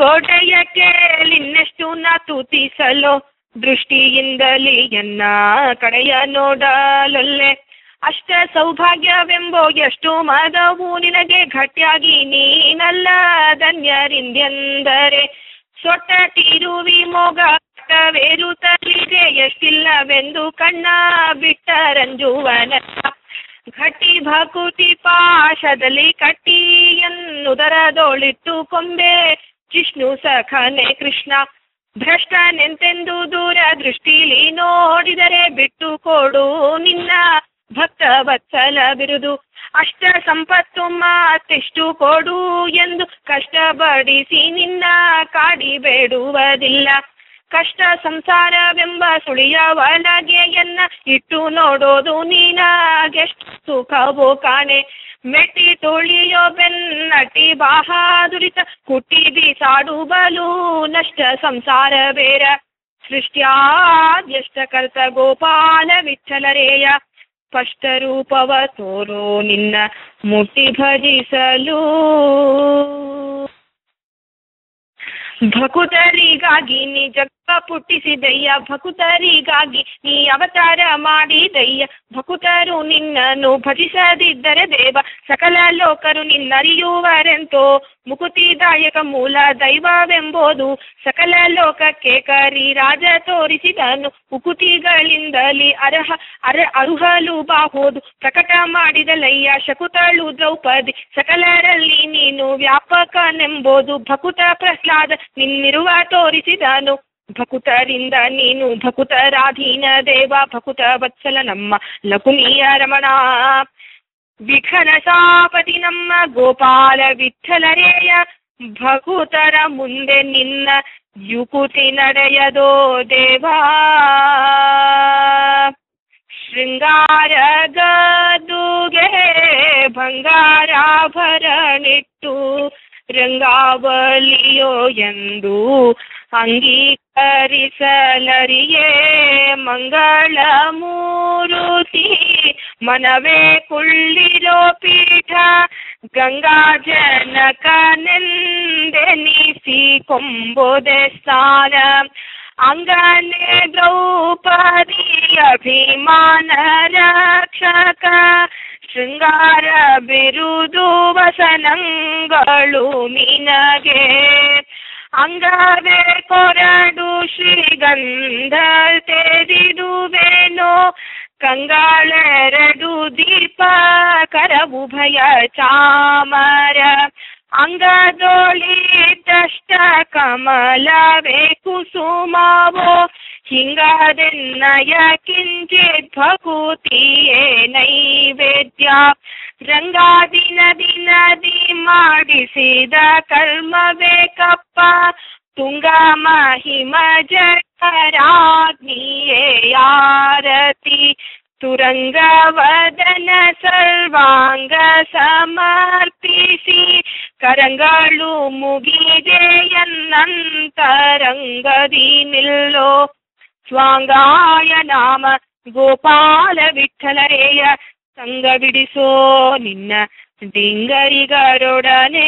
ಗಂಗೋಟೆಯ ಕೇಳಿನ್ನೆಷ್ಟು ನಾ ತೂತಿಸಲು ದೃಷ್ಟಿಯಿಂದಲಿ ಎನ್ನ ಕಡೆಯ ನೋಡಲೊಲ್ಲೆ ಅಷ್ಟ ಸೌಭಾಗ್ಯವೆಂಬೋ ಎಷ್ಟು ಮದವು ನಿನಗೆ ಗಟ್ಟಿಯಾಗಿ ನೀನಲ್ಲ ಧನ್ಯರಿಂದೆಂದರೆ ಸೊಟ್ಟಟಿರುವಿ ಮೊಗ ವೇರುತ್ತಲಿದೆ ಎಷ್ಟಿಲ್ಲವೆಂದು ಕಣ್ಣ ಬಿಟ್ಟ ರಂಜುವನ ಘಟಿ ಭಕುತಿ ಪಾಶದಲ್ಲಿ ಕಟ್ಟಿ ಎನ್ನುದರದೊಳಿಟ್ಟು ಕೊಂಬೆ ಜಿಷ್ಣು ಸಖನೆ ಕೃಷ್ಣ ಭ್ರಷ್ಟನೆಂತೆಂದು ದೂರ ದೃಷ್ಟಿಲಿ ನೋಡಿದರೆ ಬಿಟ್ಟು ಕೊಡು ನಿನ್ನ ಭಕ್ತ ವತ್ಸಲ ಬಿರುದು ಅಷ್ಟ ಸಂಪತ್ತು ಮಾತೆಷ್ಟು ಕೊಡು ಎಂದು ಕಷ್ಟಪಡಿಸಿ ನಿನ್ನ ಕಾಡಿ ಬೇಡುವುದಿಲ್ಲ ಕಷ್ಟ ಸಂಸಾರವೆಂಬ ಸುಳಿಯ ಒಳಗೆ ಎನ್ನ ಇಟ್ಟು ನೋಡೋದು ನೀನಾಗೆಷ್ಟು ಸುಖವೋ ಕಾಣೆ ಮೆಟ್ಟಿ ತುಳಿಯೋ ಬೆನ್ನಟಿ ಬಾಹಾದುರಿತ ಕುಟ್ಟಿ ಬಿಸಾಡುವಲು ನಷ್ಟ ಸಂಸಾರ ಬೇರ ಸೃಷ್ಟ್ಯಾದ್ಯಷ್ಟ ಕರ್ತ ಗೋಪಾಲ ವಿಠಲರೇಯ ಸ್ಪಷ್ಟ ರೂಪವ ತೋರೋ ನಿನ್ನ ಮುಟ್ಟಿ ಭಜಿಸಲು ಭಕುತರಿಗಾಗಿ ನೀ ಜಗ ಪುಟ್ಟಿಸಿದಯ್ಯ ಭಕುತರಿಗಾಗಿ ನೀ ಅವತಾರ ಮಾಡಿದಯ್ಯ ಭಕುತರು ನಿನ್ನನ್ನು ಭಜಿಸದಿದ್ದರೆ ದೇವ ಸಕಲ ಲೋಕರು ನಿನ್ನರಿಯುವರೆಂತೋ ಮುಕುತಿದಾಯಕ ಮೂಲ ದೈವವೆಂಬುದು ಸಕಲ ಲೋಕಕ್ಕೆ ಕರಿ ರಾಜ ತೋರಿಸಿದನು ಉಕುತಿಗಳಿಂದಲಿ ಅರ್ಹ ಅರ ಅರುಹಲು ಬಾಹೋದು ಪ್ರಕಟ ಮಾಡಿದಲಯ್ಯ ಶಕುತಳು ದ್ರೌಪದಿ ಸಕಲರಲ್ಲಿ ನೀನು ವ್ಯಾಪಕನೆಂಬುದು ಭಕುತ ಪ್ರಹ್ಲಾದ ನಿನ್ನಿರುವ ತೋರಿಸಿದನು ಭಕುತರಿಂದ ನೀನು ಭಕುತರಾಧೀನ ದೇವ ಭಕುತ ವತ್ಸಲ ನಮ್ಮ ಲಕುಮಿಯ ರಮಣ ವಿಘನ ಸಾಪತಿ ನಮ್ಮ ಗೋಪಾಲ ವಿಠಲರೇಯ ಭಕುತರ ಮುಂದೆ ನಿನ್ನ ಯುಕುತಿ ನಡೆಯದೋ ದೇವಾ ಶೃಂಗಾರ ಗದುಗೆ ಬಂಗಾರಾಭರಣಿಟ್ಟು ರಂಗಾವಲಿಯೋ ಎಂದು ಅಂಗೀಕರಿಸಲರಿಯೇ ಮಂಗಳ ಮೂರುತಿ ಮನವೇ ಕುಳ್ಳಿರೋ ಪೀಠ ಗಂಗಾ ಜನಕನೆಂದೆನಿಸಿ ಕೊಂಬೋದೆ ಸ್ನಾನ ಅಂಗನೆ ದ್ರೌಪದಿ ಅಭಿಮಾನ ರಕ್ಷಕ ಶೃಂಗಾರ ಬಿರುದು ವಸನಗಳು ನಿನಗೆ ಅಂಗವೇ ಕೊರಡು ಶ್ರೀಗಂಧ ತೆರಿದುವೇನೋ ಕಂಗಾಳೆರಡು ದೀಪ ಕರವುಭಯ ಚಾಮರ ಅಂಗದೊಳಿದಷ್ಟ ಕಮಲವೇ ಕುಸುಮವೋ ಹಿಂಗಾದೆನ್ನಯ ಕಿಂಚಿತ್ ಭಕುತಿಯೇ ನೈವೇದ್ಯ ರಂಗಾದಿನ ದಿನದಿ ಮಾಡಿಸಿದ ಕರ್ಮವೇ ಕಪ್ಪ ತುಂಗ ಮಹಿಮ ಜಠರಾಗ್ನಿಯೇ ಆರತಿ ತುರಂಗವದನ ಸರ್ವಾಂಗ ಸಮರ್ಪಿಸಿ ಕರಂಗಳು ಮುಗಿದೆಯನ್ನಂತರಂಗದಿ ನಿಲ್ಲೋ ಸ್ವಾಂಗಾಯ ನಾಮ ಗೋಪಾಲ ವಿಠಲರೇಯ ಸಂಗ ಬಿಡಿಸೋ ನಿನ್ನ ಡಿಂಗರಿಗರೊಡನೆ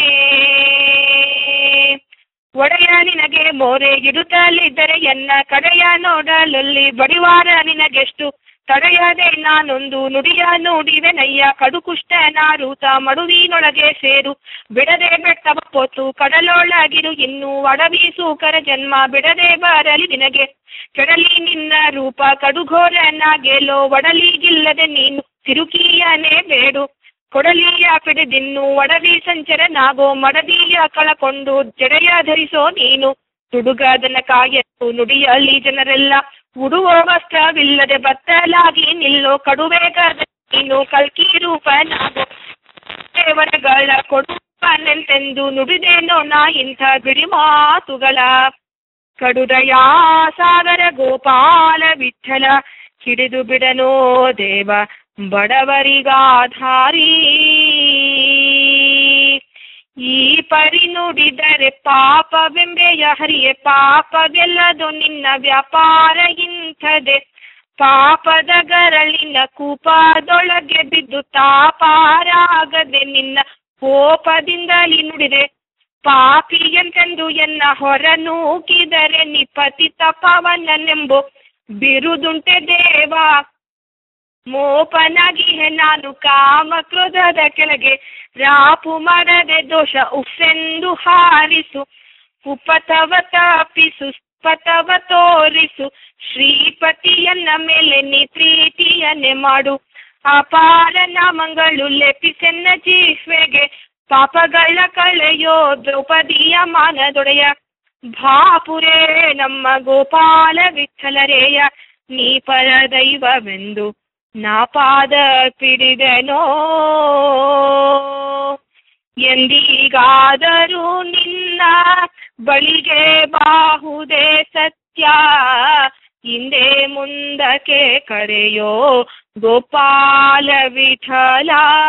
ಒಡೆಯ ನಿನಗೆ ಮೋರೆ ಇಡುತ್ತಲಿದ್ದರೆ ಎನ್ನ ಕಡೆಯ ನೋಡಲಲ್ಲಿ ಬಡಿವಾರ ನಿನಗೆಷ್ಟು ತಡೆಯದೆ ನಾನೊಂದು ನುಡಿಯ ನುಡಿವೆನಯ್ಯ ಕಡುಕುಷ್ಟ ನಾರೂತ ಮಡುವಿನೊಳಗೆ ಸೇರು ಬಿಡದೆ ಬೆಟ್ಟವ ಪೊತ್ತು ಕಡಲೊಳಗಿರು ಇನ್ನು ಅಡವಿಸು ಕರ ಜನ್ಮ ಬಿಡದೆ ಬರಲಿ ನಿನಗೆ ಕೆಡಲಿ ನಿನ್ನ ರೂಪ ಕಡುಘೋರನಾಗೆಲೋ ಒಡಲಿಗಿಲ್ಲದೆ ನೀನು ತಿರುಕಿಯನೇ ಬೇಡು ಕೊಡಲಿಯ ಪಿಡಿದಿನ್ನು ಒಡವಿ ಸಂಚರನಾಗೋ ಮಡದಿಯ ಕಳಕೊಂಡು ಜಡೆಯ ಧರಿಸೋ ನೀನು ತುಡುಗದನ ಕಾಯತ್ತು ನುಡಿಯಲ್ಲಿ ಜನರೆಲ್ಲ ಉಡುವ ವಸ್ತ್ರವಿಲ್ಲದೆ ಬತ್ತಲಾಗಿ ನಿಲ್ಲೋ ಕಡುವೇಗದ ನೀನು ಕಲ್ಕಿ ರೂಪನಾಗೋ ದೇವರಗಳ ಕೊಡುವನೆಂತೆಂದು ನುಡಿದೇನೋ ನಾ ಇಂಥ ಬಿಡಿ ಮಾತುಗಳ ಕಡುದಯ ಸಾಗರ ಗೋಪಾಲ ವಿಠಲ ಹಿಡಿದು ಬಿಡನೋ ದೇವ ಬಡವರಿಗಾಧಾರಿ ಈ ಪರಿ ನುಡಿದರೆ ಪಾಪವೆಂಬೆಯ ಹರಿಯೆ ಪಾಪವೆಲ್ಲದು ನಿನ್ನ ವ್ಯಾಪಾರ ಇಂಥದೆ ಪಾಪದ ಗರಳಿನ ಕೂಪದೊಳಗೆ ಬಿದ್ದು ತಾಪಾರಾಗದೆ ನಿನ್ನ ಕೋಪದಿಂದಲಿ ನುಡಿದೆ ಪಾಪಿಯಂತೆಂದು ಎನ್ನ ಹೊರ ನೂಕಿದರೆ ನಿಪತಿತ ಪವನನೆಂಬು ಬಿರುದುಂಟೆ ದೇವ ಮೋಪನಾಗಿಹೆ ನಾನು ಕಾಮ ಕ್ರೋಧದ ಕೆಳಗೆ ರಾಪು ಮಾಡದೆ ದೋಷ ಉಫೆಂದು ಹಾರಿಸು ಉಪತವ ತಪ್ಪಿಸು ಪತವ ತೋರಿಸು ಶ್ರೀಪತಿಯನ್ನ ಮೇಲೆ ನೀ ಪ್ರೀತಿಯನ್ನೇ ಮಾಡು ಅಪಾರ ನಾಮಗಳು ಲೆಪಿಸೆನ್ನ ಜೀಸ್ವೆಗೆ ಪಾಪಗಳ ಕಳೆಯೋ ದ್ರೌಪದಿಯ ಮಾನದೊಡೆಯ ಭಾಪುರೇ ನಮ್ಮ ಗೋಪಾಲ ವಿಠಲರೇಯ ನೀ ಪರ ದೈವವೆಂದು ನಾ ಪಾದ ಪಿಡಿದೆನೋ ಎಂದಿಗಾದರೂ ನಿನ್ನ ಬಳಿಗೆ ಬಾಹುದೇ ಸತ್ಯ ಹಿಂದೆ ಮುಂದಕ್ಕೆ ಕರೆಯೋ ಗೋಪಾಲ ವಿಠಲ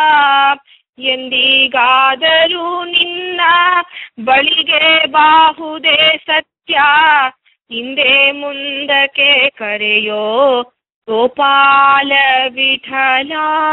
ಎಂದಿಗಾದರೂ ನಿನ್ನ ಬಳಿಗೆ ಬಾಹುದೇ ಸತ್ಯ ಹಿಂದೆ ಮುಂದಕ್ಕೆ ಕರೆಯೋ ಗೋಪಾಲ ವಿಠಲ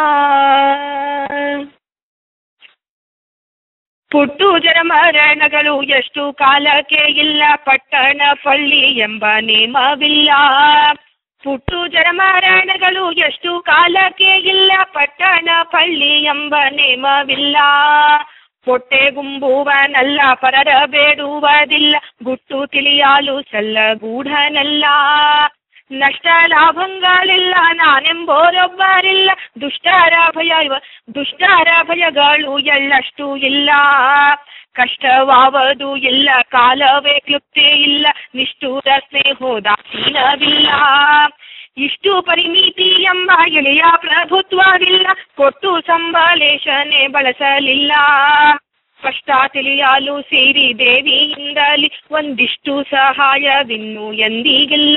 ಪುಟ್ಟು ಜರ ಮರಣಗಳು ಎಷ್ಟು ಕಾಲಕ್ಕೆ ಇಲ್ಲ ಪಟ್ಟಣ ಪಳ್ಳಿ ಎಂಬ ನೇಮವಿಲ್ಲ ಪುಟ್ಟು ಜರ ಮರಣಗಳು ಎಷ್ಟು ಕಾಲಕ್ಕೆ ಇಲ್ಲ ಪಟ್ಟಣ ಪಳ್ಳಿ ಎಂಬ ನೇಮವಿಲ್ಲ ಹೊಟ್ಟೆ ಗುಂಬುವನಲ್ಲ ಪರರ ಬೇಡುವುದಿಲ್ಲ ಗುಟ್ಟು ತಿಳಿಯಲು ಸಲ್ಲಗೂಢನಲ್ಲ ನಷ್ಟ ಲಾಭಗಳಿಲ್ಲ ನಾನೆಂಬೋರೊಬ್ಬರಿಲ್ಲ ದುಷ್ಟರ ಭಯ ದುಷ್ಟರ ಭಯಗಳು ಎಳ್ಳಷ್ಟು ಇಲ್ಲ ಕಷ್ಟವಾವದು ಇಲ್ಲ ಕಾಲವೇ ಕ್ಲುಪ್ತಿ ಇಲ್ಲ ನಿಷ್ಠೂರ ಸ್ನೇಹೋದಾಸೀನವಿಲ್ಲ ಇಷ್ಟು ಪರಿಮಿತಿ ಎಂಬ ಎಳೆಯ ಪ್ರಭುತ್ವವಿಲ್ಲ ಕೊಟ್ಟು ಸಂಬಲೇಶನೆ ಬಳಸಲಿಲ್ಲ ಕಷ್ಟ ತಿಳಿಯಲು ಸೇರಿ ದೇವಿಯಿಂದಲಿ ಒಂದಿಷ್ಟು ಸಹಾಯವಿನ್ನು ಎಂದಿಗಿಲ್ಲ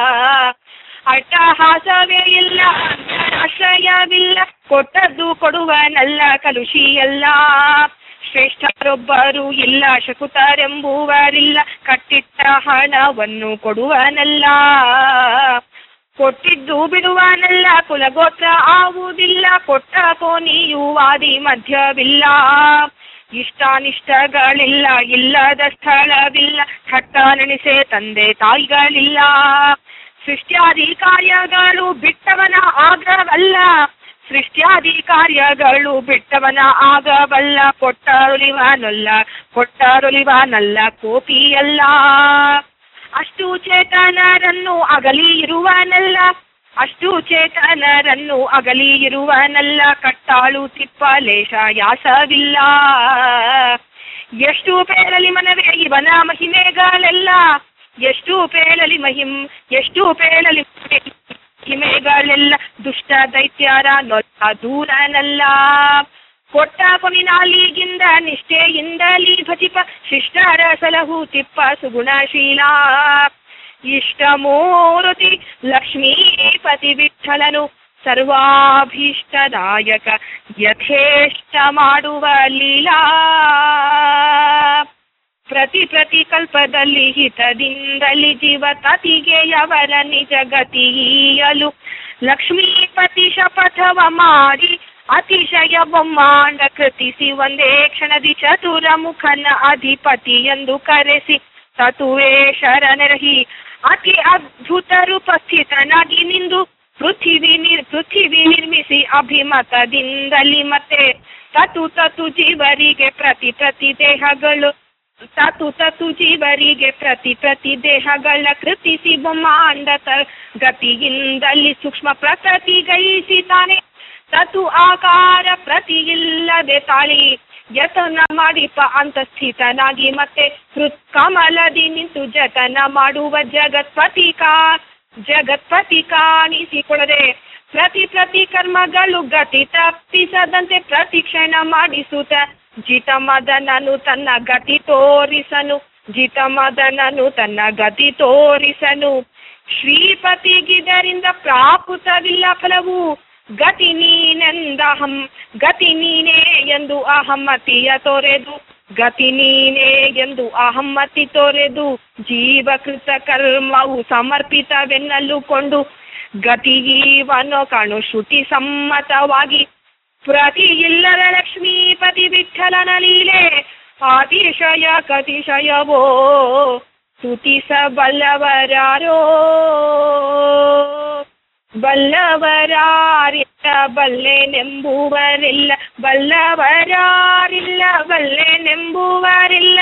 ಅಟ್ಟಹಾಸವೇ ಇಲ್ಲ ಆಶ್ರಯವಿಲ್ಲ ಕೊಟ್ಟದ್ದು ಕೊಡುವನಲ್ಲ ಕಲುಷಿಯಲ್ಲ ಶ್ರೇಷ್ಠರೊಬ್ಬರು ಇಲ್ಲ ಶಕುತರೆಂಬುವರಿಲ್ಲ ಕಟ್ಟಿಟ್ಟ ಹಣವನ್ನು ಕೊಡುವನಲ್ಲ ಕೊಟ್ಟಿದ್ದು ಬಿಡುವನಲ್ಲ ಕುಲಗೋತ್ರ ಆವುದಿಲ್ಲ ಕೊಟ್ಟ ಕೋನಿಯು ವಾದಿ ಮಧ್ಯವಿಲ್ಲ ಇಷ್ಟಾನಿಷ್ಟಗಳಿಲ್ಲ ಇಲ್ಲದ ಸ್ಥಳವಿಲ್ಲ ಥಟ್ಟ ನೆನೆಸೆ ತಂದೆ ತಾಯಿಗಳಿಲ್ಲ ಸೃಷ್ಟ್ಯಾದಿ ಕಾರ್ಯಗಳು ಬಿಟ್ಟವನ ಆಗವಲ್ಲ ಸೃಷ್ಟ್ಯಾದಿ ಕಾರ್ಯಗಳು ಬಿಟ್ಟವನ ಆಗವಲ್ಲ ಕೊಟ್ಟರುಲಿವನಲ್ಲ ಕೊಟ್ಟರುಲಿವನಲ್ಲ ಕೋಪಿಯಲ್ಲ ಅಷ್ಟು ಚೇತನರನ್ನು ಅಗಲಿ ಇರುವನಲ್ಲ ಅಷ್ಟು ಚೇತನರನ್ನು ಅಗಲಿ ಇರುವನಲ್ಲ ಕಟ್ಟಾಳು ತಿಪ್ಪಲೇಶ ಯಾಸವಿಲ್ಲ ಎಷ್ಟು ಪೇರಲಿ ಮನವೇ ಇವನ ಮಹಿಮೆಗಳೆಲ್ಲ ಎಷ್ಟು ಪೇಳಲಿ ಮಹಿಮ್ ಎಷ್ಟು ಪೇಳಲಿ ಮಹಿಮೆಗಳೆಲ್ಲ ದುಷ್ಟ ದೈತ್ಯರ ನೊಲ್ಲ ದೂರನಲ್ಲ ಕೊಟ್ಟ ಕೊನಿನಾಲಿಗಿಂದ ನಿಷ್ಠೆಯಿಂದಲಿ ಭಜಿಪ ಶಿಷ್ಟರ ಸಲಹು ತಿಪ್ಪ ಸುಗುಣಶೀಲ ಇಷ್ಟ ಮೂರುತಿ ಲಕ್ಷ್ಮೀಪತಿ ವಿಠಲನು ಸರ್ವಾಭೀಷ್ಟದಾಯಕ ಯಥೇಷ್ಟ ಮಾಡುವ ಲೀಲಾ ಪ್ರತಿ ಪ್ರತಿ ಕಲ್ಪದಲ್ಲಿ ಹಿತದಿಂದಲಿ ಜೀವ ತತಿಗೆಯವರ ನಿಜ ಗತಿಯಲು ಲಕ್ಷ್ಮೀಪತಿ ಶಪಥವ ಮಾಡಿ ಅತಿಶಯ ಬ್ರಹ್ಮಾಂಡ ಕೃತಿಸಿ ಒಂದೇ ಕ್ಷಣದಿ ಚತುರ ಮುಖನ ಅಧಿಪತಿ ಎಂದು ಕರೆಸಿ ತತುವೇಶರನರಹಿ ಅತಿ ಅದ್ಭುತ ರೂಪಸ್ಥಿತನಾಗಿ ನಿಂದು ಪೃಥಿವಿ ನಿರ್ ಪೃಥಿವಿ ನಿರ್ಮಿಸಿ ಅಭಿಮತದಿಂದಲಿ ಮತ್ತೆ ತತು ತತು ಜೀವರಿಗೆ ಪ್ರತಿ ಪ್ರತಿ ದೇಹಗಳು ತತು ತತು ಜೀವರಿಗೆ ಪ್ರತಿ ಪ್ರತಿ ದೇಹಗಳ ಕೃತಿಸಿ ಬ್ರಹ್ಮಾಂಡ ಗತಿಯಿಂದಲಿ ಸೂಕ್ಷ್ಮ ಪ್ರಕೃತಿ ಗೈಸಿತಾನೆ ತತು ಆಕಾರ ಪ್ರತಿ ಇಲ್ಲದೆ ತಾಳಿ ಯತನ ಮಾಡಿಪ ಅಂತ ಸ್ಥಿತನಾಗಿ ಮತ್ತೆ ಹೃತ್ ಕಮಲದಿ ನಿಂತು ಜತನ ಮಾಡುವ ಜಗತ್ಪತಿ ಕಾ ಜಗತ್ಪತಿ ಕಾಣಿಸಿಕೊಳ್ಳದೆ ಪ್ರತಿ ಪ್ರತಿ ಕರ್ಮಗಳು ಗತಿ ತಪ್ಪಿಸದಂತೆ ಪ್ರತಿ ಕ್ಷಣ ಮಾಡಿಸುತ್ತ ಜಿತ ಮದನನು ತನ್ನ ಗತಿ ತೋರಿಸನು ಜಿತ ಮದನನು ತನ್ನ ಗತಿ ತೋರಿಸನು ಶ್ರೀಪತಿಗಿದರಿಂದ ಪ್ರಾಕೃತವಿಲ್ಲ ಫಲವು ಗತಿ ನೀನೆಂದಹಂ ಗತಿ ನೀನೇ ಎಂದು ಅಹಮ್ಮತಿಯ ತೊರೆದು ಗತಿ ನೀನೇ ಎಂದು ಅಹಮ್ಮತಿ ತೊರೆದು ಜೀವಕೃತ ಕರ್ಮವು ಸಮರ್ಪಿತವೆನ್ನಲು ಕೊಂಡು ಗತಿಗೀವನು ಕಣು ಶ್ರುತಿ ಸಮ್ಮತವಾಗಿ ಪ್ರತಿ ಇಲ್ಲದ ಲಕ್ಷ್ಮೀಪತಿ ವಿಠಲನ ಲೀಲೆ ಅತಿಶಯ ಕತಿಶಯವೋ ಸ್ತುತಿಸಬಲ್ಲವರಾರೋ ಬಲ್ಲವರಾರಿಲ್ಲ ಬಲ್ಲೆನೆಂಬುವರಿಲ್ಲ ಬಲ್ಲವರಾರಿಲ್ಲ ಬಲ್ಲೆನೆಂಬುವರಿಲ್ಲ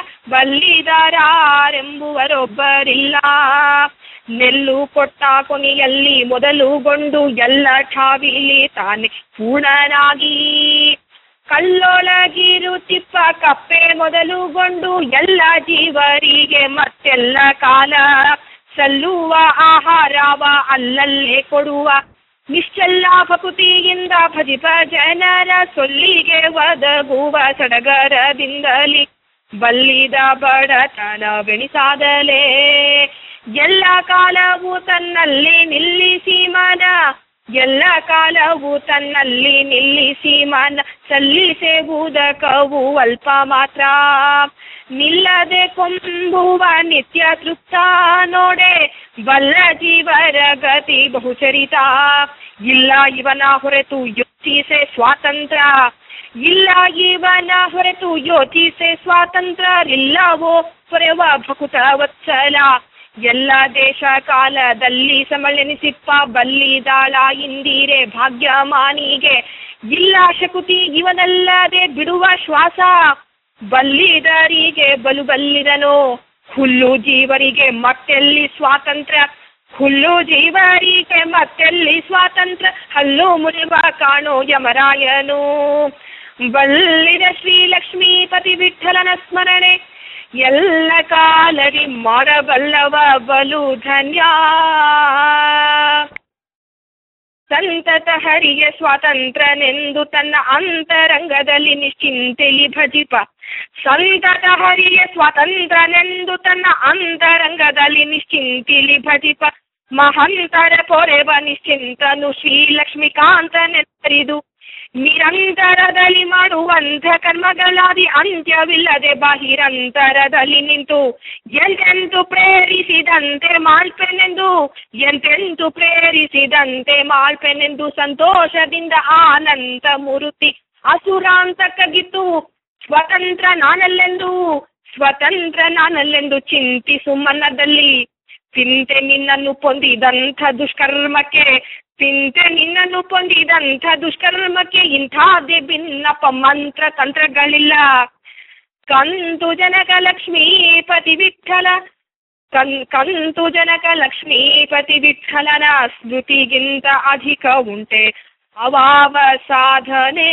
ಬಲ್ಲಿದರಾರೆಂಬುವರೊಬ್ಬರಿಲ್ಲ ನೆಲ್ಲು ಕೊಟ್ಟ ಕೊನೆಯಲ್ಲಿ ಮೊದಲುಗೊಂಡು ಎಲ್ಲ ಠಾವಿಲಿ ತಾನೆ ಪೂರ್ಣನಾಗಿ ಕಲ್ಲೊಳಗಿರುತ್ತಿಪ್ಪ ಕಪ್ಪೆ ಮೊದಲುಗೊಂಡು ಎಲ್ಲ ಜೀವರಿಗೆ ಮತ್ತೆಲ್ಲ ಕಾಲ ಸಲ್ಲುವ ಆಹಾರವ ಅಲ್ಲಲ್ಲೇ ಕೊಡುವ ನಿಶ್ಚಲ್ಲ ಭಕುತಿಯಿಂದ ಭಜಿಪ ಜನರ ಸೊಲ್ಲಿಗೆ ಒದಗುವ ಸಡಗರದಿಂದಲಿ ಬಲ್ಲಿದ ಬಡತನ ಬೆಣಿಸಾದಲೇ ಎಲ್ಲ ಕಾಲವು ತನ್ನಲ್ಲಿ ನಿಲ್ಲಿಸಿ ಮನ ಎಲ್ಲ ಕಾಲವು ತನ್ನಲ್ಲಿ ನಿಲ್ಲಿಸಿ ಮನ ಸಲ್ಲಿಸೆವುದಕವು ಅಲ್ಪ ಮಾತ್ರ ನಿಲ್ಲದೆ ಕೊಂಬುವ ನಿತ್ಯ ತೃಪ್ತ ನೋಡೆ ಬಲ್ಲ ಜೀವರ ಗತಿ ಬಹುಚರಿತ ಇಲ್ಲ ಇವನ ಹೊರತು ಯೋಚಿಸೆ ಸ್ವಾತಂತ್ರ್ಯ ಇಲ್ಲ ಇವನ ಹೊರತು ಯೋಚಿಸೆ ಸ್ವಾತಂತ್ರ್ಯ ಇಲ್ಲವೋ ಪೊರೆವ ಭಕುತ ವತ್ಸಲ ಎಲ್ಲ ದೇಶ ಕಾಲದಲ್ಲಿ ಸಮಳೆನಿಸಿಪ್ಪ ಬಲ್ಲಿದಾಳ ಇಂದಿರೆ ಭಾಗ್ಯಮಾನಿಗೆ ಇಲ್ಲ ಶಕುತಿ ಇವನಲ್ಲದೆ ಬಿಡುವ ಶ್ವಾಸ ಬಲ್ಲಿದರಿಗೆ ಬಲು ಬಲ್ಲಿದನು ಹುಲ್ಲು ಜೀವರಿಗೆ ಮತ್ತೆಲ್ಲಿ ಸ್ವಾತಂತ್ರ್ಯ ಹುಲ್ಲು ಜೀವರಿಗೆ ಮತ್ತೆಲ್ಲಿ ಸ್ವಾತಂತ್ರ್ಯ ಹಲ್ಲು ಮುರಿವ ಕಾಣೋ ಯಮರಾಯನು ಬಲ್ಲಿದ ಶ್ರೀಲಕ್ಷ್ಮೀಪತಿ ವಿಠಲನ ಸ್ಮರಣೆ ಎಲ್ಲ ಕಾಲದಿ ಮಾಡಬಲ್ಲವ ಬಲು ಧನ್ಯ ಸಂತತ ಹರಿಯ ಸ್ವಾತಂತ್ರ್ಯನೆಂದು ತನ್ನ ಅಂತರಂಗದಲ್ಲಿ ನಿಶ್ಚಿಂತೆಲಿ ಭಜಿಪ ಸಂತತ ಹರಿಯ ಸ್ವಾತಂತ್ರ್ಯನೆಂದು ತನ್ನ ಅಂತರಂಗದಲ್ಲಿ ನಿಶ್ಚಿಂತಿಲಿ ಭಜಿಪ ಮಹಂತರ ಪೊರೆವ ನಿಶ್ಚಿಂತನು ಶ್ರೀಲಕ್ಷ್ಮೀಕಾಂತನೆತ್ತರಿದು ನಿರಂತರದಲ್ಲಿ ಮಾಡುವಂಥ ಕರ್ಮಗಳಾದಿ ಅಂತ್ಯವಿಲ್ಲದೆ ಬಾಹಿರಂತರದಲ್ಲಿ ನಿಂತು ಎಂತೆಂತು ಪ್ರೇರಿಸಿದಂತೆ ಮಾಳ್ಪೆನೆಂದು ಎಂತೆಂತು ಪ್ರೇರಿಸಿದಂತೆ ಮಾಳ್ಪೆನೆಂದು ಸಂತೋಷದಿಂದ ಆನಂದ ಮೂರುತಿ ಅಸುರಾಂತಕಗಿತ್ತು ಸ್ವತಂತ್ರ ನಾನಲ್ಲೆಂದು ಸ್ವತಂತ್ರ ನಾನಲ್ಲೆಂದು ಚಿಂತಿಸು ಮನದಲ್ಲಿ ಚಿಂತೆ ನಿನ್ನನ್ನು ಪೊಂದಿದಂಥ ದುಷ್ಕರ್ಮಕ್ಕೆ ಚಿಂತೆ ನಿನ್ನನ್ನು ಪೊಂದಿದಂಥ ದುಷ್ಕರ್ಮಕ್ಕೆ ಇಂಥಾದೇ ಭಿನ್ನಪ ಮಂತ್ರ ತಂತ್ರಗಳಿಲ್ಲ ಕಂತು ಜನಕ ಲಕ್ಷ್ಮೀಪತಿ ವಿಠಲ ಕನ್ ಕಂತು ಜನಕ ಲಕ್ಷ್ಮೀಪತಿ ವಿಠಲನ ಸ್ಮೃತಿಗಿಂತ ಅಧಿಕ ಉಂಟೆ ಅವಾವ ಸಾಧನೆ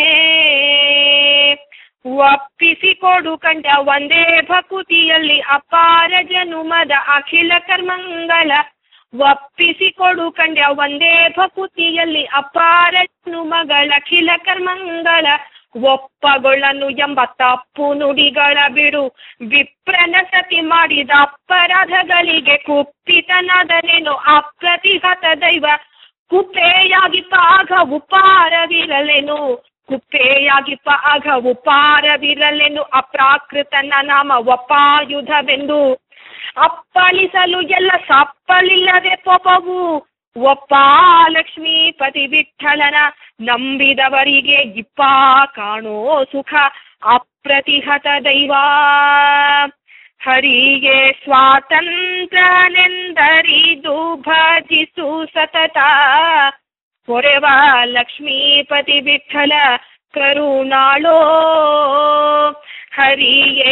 ಒಪ್ಪಿಸಿಕೊಡು ಕಂಡ ಒಂದೇ ಭಕುತಿಯಲ್ಲಿ ಅಪಾರ ಜನುಮದ ಅಖಿಲ ಕರ್ಮಂಗಳ ಒಪ್ಪಿಸಿಕೊಡು ಕಂಡ ಒಂದೇ ಭಕುತಿಯಲ್ಲಿ ಅಪಾರ ಜನುಮಗಳ ಅಖಿಲ ಕರ್ಮಂಗಳ ಒಪ್ಪಗೊಳ್ಳನು ಎಂಬ ತಪ್ಪು ನುಡಿಗಳ ಬಿಡು ವಿಪ್ರನ ಸತಿ ಮಾಡಿದ ಅಪರಾಧಗಳಿಗೆ ಕುಪ್ಪಿತನಾದನೇನು ಅಪ್ರತಿಹತ ದೈವ ಕುಪ್ಪೆಯಾಗಿಪ್ಪ ಆಗ ಉಪಾರವಿರಲೆನು ಕುಪ್ಪೆಯಾಗಿಪ್ಪ ಆಗ ಉಪಾರವಿರಲೆನು ಅಪ್ರಾಕೃತನ ನಾಮ ಒಪ್ಪಾಯುಧವೆಂದು ಅಪ್ಪಳಿಸಲು ಎಲ್ಲ ಸಪ್ಪಳಿಲ್ಲದೆ ಪೊಪವು ಒಪ್ಪ ಲಕ್ಷ್ಮೀಪತಿ ವಿಠಲನ ನಂಬಿದವರಿಗೆ ಇಪ್ಪ ಕಾಣೋ ಸುಖ ಅಪ್ರತಿಹತ ದೈವ ಹರಿಗೆ ಸ್ವಾತಂತ್ರ್ಯನೆಂದರಿದು ಭಜಿಸು ಸತತ ಪೊರೆವ ಲಕ್ಷ್ಮೀಪತಿ ವಿಠಲ ಕರುಣಾಳೋ ಹರಿಗೆ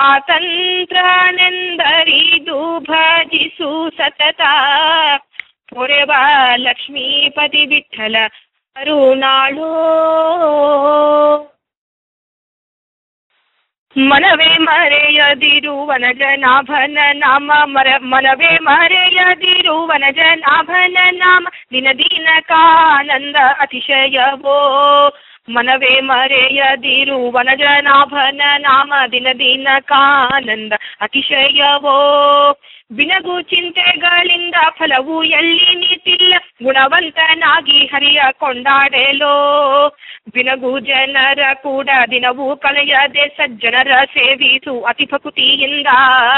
ಸ್ವಾತಂತ್ರ್ಯನೆಂದರಿದು ಭಜಿಸು ಸತತ ಪೊರೆವ ಲಕ್ಷ್ಮೀಪತಿ ವಿಠಲ ಕರುಣಾಳೋ ಮನವೇ ಮರೆಯದಿರುವನ ಜನಾಭನ ನಾಮ ಮರ ಮನವೇ ಮರೆಯದಿರುವನ ಜನಾಭನ ನಾಮ ದಿನ ದಿನಕಾನಂದ ಅತಿಶಯವೋ ಮನವೇ ಮರೆಯದಿರುವನ ಜನಾಭನ ನಾಮ ದಿನ ದಿನಕಾನಂದ ಅತಿಶಯವೋ ಬಿನಗು ಚಿಂತೆಗಳಿಂದ ಫಲವು ಎಲ್ಲಿ ನೀತಿಲ್ಲ ಗುಣವಂತನಾಗಿ ಹರಿಯ ಕೊಂಡಾಡೆಲೋ ಬಿನಗು ಜನರ ಕೂಡ ದಿನವೂ ಕಳೆಯದೆ ಸಜ್ಜನರ ಸೇವಿಸು ಅತಿ ಭಕುತಿಯಿಂದ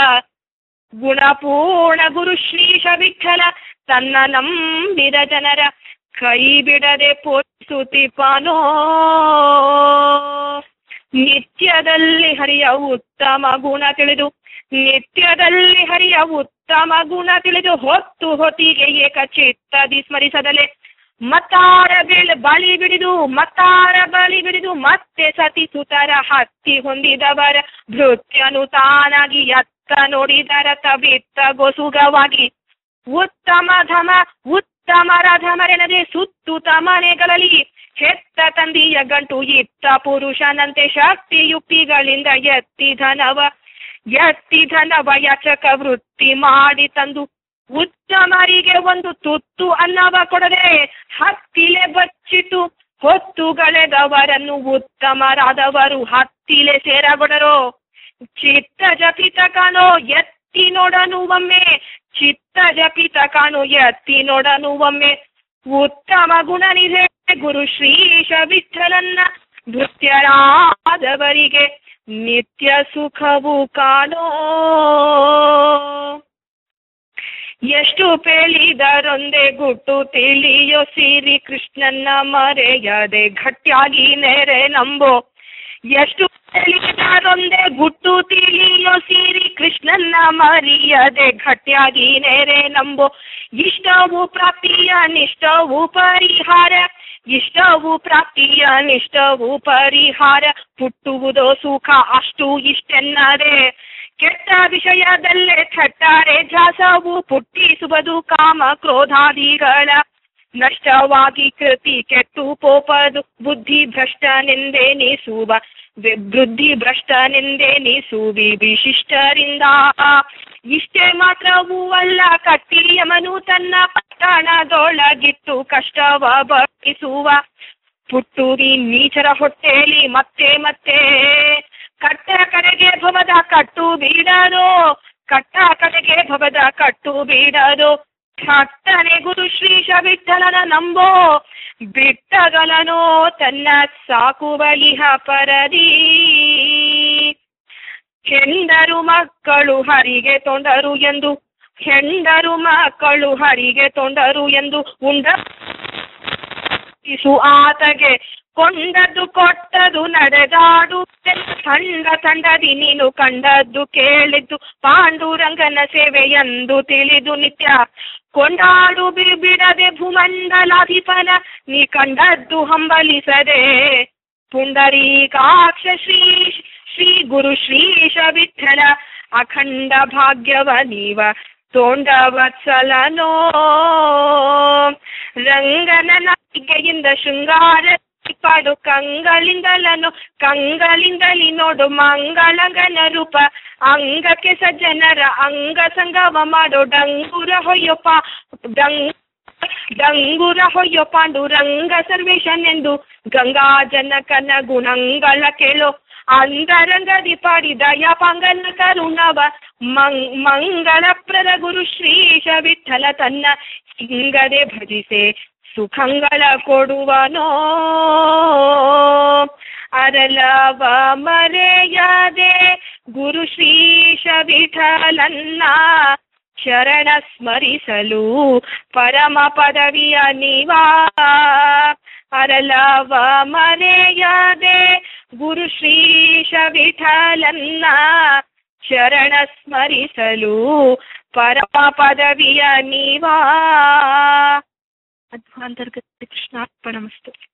ಗುಣಪೂರ್ಣ ಗುರು ಶ್ರೀಶ ವಿಠಲ ತನ್ನ ನಂಬಿದ ಜನರ ಕೈ ಬಿಡದೆ ಪೋಷಿಸುತ್ತಿಪಾನೋ ನಿತ್ಯದಲ್ಲಿ ಹರಿಯ ಉತ್ತಮ ಗುಣ ತಿಳಿದು ನಿತ್ಯದಲ್ಲಿ ಹರಿಯ ಉತ್ತಮ ಗುಣ ತಿಳಿದು ಹೊತ್ತು ಹೊತ್ತಿಗೆ ಏಕ ಚಿತ್ತದಿ ಸ್ಮರಿಸದಲೆ ಮತ್ತಾರ ಬೆಳ ಬಳಿ ಬಿಡಿದು ಮತ್ತಾರ ಬಳಿ ಬಿಡಿದು ಮತ್ತೆ ಸತಿ ಸುತರ ಹತ್ತಿ ಹೊಂದಿದವರ ಭೃತ್ಯನು ತಾನಾಗಿ ಎತ್ತ ನೋಡಿದರ ತವಿತ್ತ ಗೊಸುಗವಾಗಿ ಉತ್ತಮ ಧಮ ಉತ್ತಮ ರಥಮರೆನದೆ ಸುತ್ತುತ ಮನೆಗಳಲ್ಲಿ ಹೆತ್ತ ತಂದಿಯ ಗಂಟು ಇತ್ತ ಪುರುಷನಂತೆ ಶಕ್ತಿ ಯುಕ್ತಿಗಳಿಂದ ಎತ್ತಿ ಧನವ ಎತ್ತಿ ಧನವ ಯಾಚಕ ವೃತ್ತಿ ಮಾಡಿ ತಂದು ಉತ್ತಮರಿಗೆ ಒಂದು ತುತ್ತು ಅನ್ನವ ಕೊಡದೆ ಹತ್ತಿಲೆ ಬಚ್ಚಿಟ್ಟು ಹೊತ್ತುಗಳೆದವರನ್ನು ಉತ್ತಮರಾದವರು ಹತ್ತಿಲೆ ಸೇರಗೊಡರೋ ಚಿತ್ತ ಜಪಿತ ಕಾಣೋ ಎತ್ತಿ ನೋಡನು ಒಮ್ಮೆ ಚಿತ್ತ ಜಪಿತ ಕಾಣು ಎತ್ತಿ ನೋಡನು ಒಮ್ಮೆ ಉತ್ತಮ ಗುಣನಿದೆ ಗುರು ಶ್ರೀಶ ವಿಠಲನ್ನ ನೃತ್ಯರಾದವರಿಗೆ ನಿತ್ಯ ಸುಖವು ಕಾಣೋ ಎಷ್ಟು ಪೇಳಿದರೊಂದೆ ಗುಟ್ಟು ತಿಳಿಯೋ ಸಿರಿ ಕೃಷ್ಣನ್ನ ಮರೆಯದೆ ಗಟ್ಟಿಯಾಗಿ ನೆರೆ ನಂಬೋ ಎಷ್ಟು ಹೇಳಿದರೊಂದೆ ಗುಟ್ಟು ತಿಳಿಯೋ ಸಿರಿ ಕೃಷ್ಣನ್ನ ಮರಿಯದೆ ಗಟ್ಟಿಯಾಗಿ ನೆರೆ ನಂಬೋ ಇಷ್ಟವು ಪ್ರಾಪ್ತಿಯ ನಿಷ್ಠವು ಪರಿಹಾರ ಇಷ್ಟವು ಪ್ರಾಪ್ತಿಯ ನಿಷ್ಠವು ಪರಿಹಾರ ಪುಟ್ಟುವುದೋ ಸುಖ ಅಷ್ಟು ಇಷ್ಟೆನ್ನದೆ ಕೆಟ್ಟ ವಿಷಯದಲ್ಲೇ ಥಟ್ಟಾರೆ ಧ್ಯಾಸವು ಪುಟ್ಟಿಸುವುದು ಕಾಮ ಕ್ರೋಧಾದಿಗಳ ನಷ್ಟವಾಗಿ ಕೃತಿ ಕೆಟ್ಟು ಪೋಪದು ಬುದ್ಧಿ ಭ್ರಷ್ಟನೆಂದೆನಿಸುವ ಬುದ್ಧಿ ಭ್ರಷ್ಟನೆಂದೆನಿಸುವಿ ವಿಶಿಷ್ಟರಿಂದ ಇಷ್ಟೇ ಮಾತ್ರವೂ ಅಲ್ಲ ಕಟ್ಟಿಯಮನು ತನ್ನ ಪಟ್ಟಣದೊಳಗಿಟ್ಟು ಕಷ್ಟವ ಬಡಿಸುವ ಪುಟ್ಟುವಿ ನೀಚರ ಹೊಟ್ಟೆಲಿ ಮತ್ತೆ ಮತ್ತೆ ಕಟ್ಟ ಕಡೆಗೆ ಭವದ ಕಟ್ಟು ಬೀಡದು ಕಟ್ಟ ಕಡೆಗೆ ಭವದ ಕಟ್ಟು ಬೀಡದು ಭಕ್ತನೆ ಗುರು ಶ್ರೀಶ ವಿಠಲನ ನಂಬೋ ಬಿಟ್ಟಗಲನೋ ತನ್ನ ಸಾಕುವಲಿಹ ಪರದಿ ಹೆಂಡರು ಮಕ್ಕಳು ಹರಿಗೆ ತೊಂದರು ಎಂದು ಹೆಂಡರು ಮಕ್ಕಳು ಹರಿಗೆ ತೊಂದರು ಎಂದು ಉಂಡ ಇಸು ಆತಗೆ ಕೊಂಡದ್ದು ಕೊಟ್ಟದು ನಡೆದಾಡು ತಂಡ ತಂಡದಿ ನೀನು ಕಂಡದ್ದು ಕೇಳಿದ್ದು ಪಾಂಡುರಂಗನ ಸೇವೆಯೆಂದು ತಿಳಿದು ನಿತ್ಯ ಕೊಂಡಾಡು ಬಿ- ಬಿಡದೆ ಭೂಮಂಡಲಾಧಿಪನ ನೀ ಕಂಡದ್ದು ಹಂಬಲಿಸದೆ ಪುಂಡರೀಕಾಕ್ಷ ಶ್ರೀ ಶ್ರೀ ಗುರು ಶ್ರೀಶ ವಿಠಲ ಅಖಂಡ ಭಾಗ್ಯವ ನೀವ ತೋಂಡವತ್ಸಲನೋ ರಂಗನ ನಾಟಿಕೆಯಿಂದ ಶೃಂಗಾರ ಪಾಡು ಕಂಗಳಿಂದಲನು ಕಂಗಳಿಂದಲಿ ನೋಡು ಮಂಗಳಗನ ರೂಪ ಅಂಗಕ್ಕೆ ಸಜ್ಜನರ ಅಂಗ ಸಂಗಮ ಮಾಡೋ ಡಂಗುರ ಹೊಯ್ಯಪ್ಪ ಡಂಗ್ ಡಂಗುರ ಹೊಯ್ಯೋ ಪಾಂಡುರಂಗ ಸರ್ವೇಶನೆಂದು ಗಂಗಾ ಜನಕನ ಗುಣಂಗಳ ಕೇಳೋ ಅಂತರಂಗದಿ ಪಾಡಿದ ಯಪಾಂಗನ ಕರುಣವ ಮಂಗ್ ಮಂಗಳಪ್ರದ ಗುರು ಶ್ರೀಶ ವಿಠಲ ತನ್ನ ಹಿಂಗದೆ ಭಜಿಸೆ ಸುಖಂಗಳ ಕೊಡುವನೋ ಅರಲವ ಮರೆಯದೆ ಗುರು ಶ್ರೀಶ ವಿಠಲನ್ನ ಶರಣ ಸ್ಮರಿಸಲು ಪರಮ ಪದವಿಯ ನೀವಾ ಅರಲವ ಮರೆಯದೆ ಗುರು ಶ್ರೀಶ ವಿಠಲನ್ನ ಶರಣ ಸ್ಮರಿಸಲು ಪರಮ ಪದವಿಯ ನೀವಾ ಅಧ್ವಾಂತರ್ಗತ ಕೃಷ್ಣಾರ್ಪಣಮಸ್ತು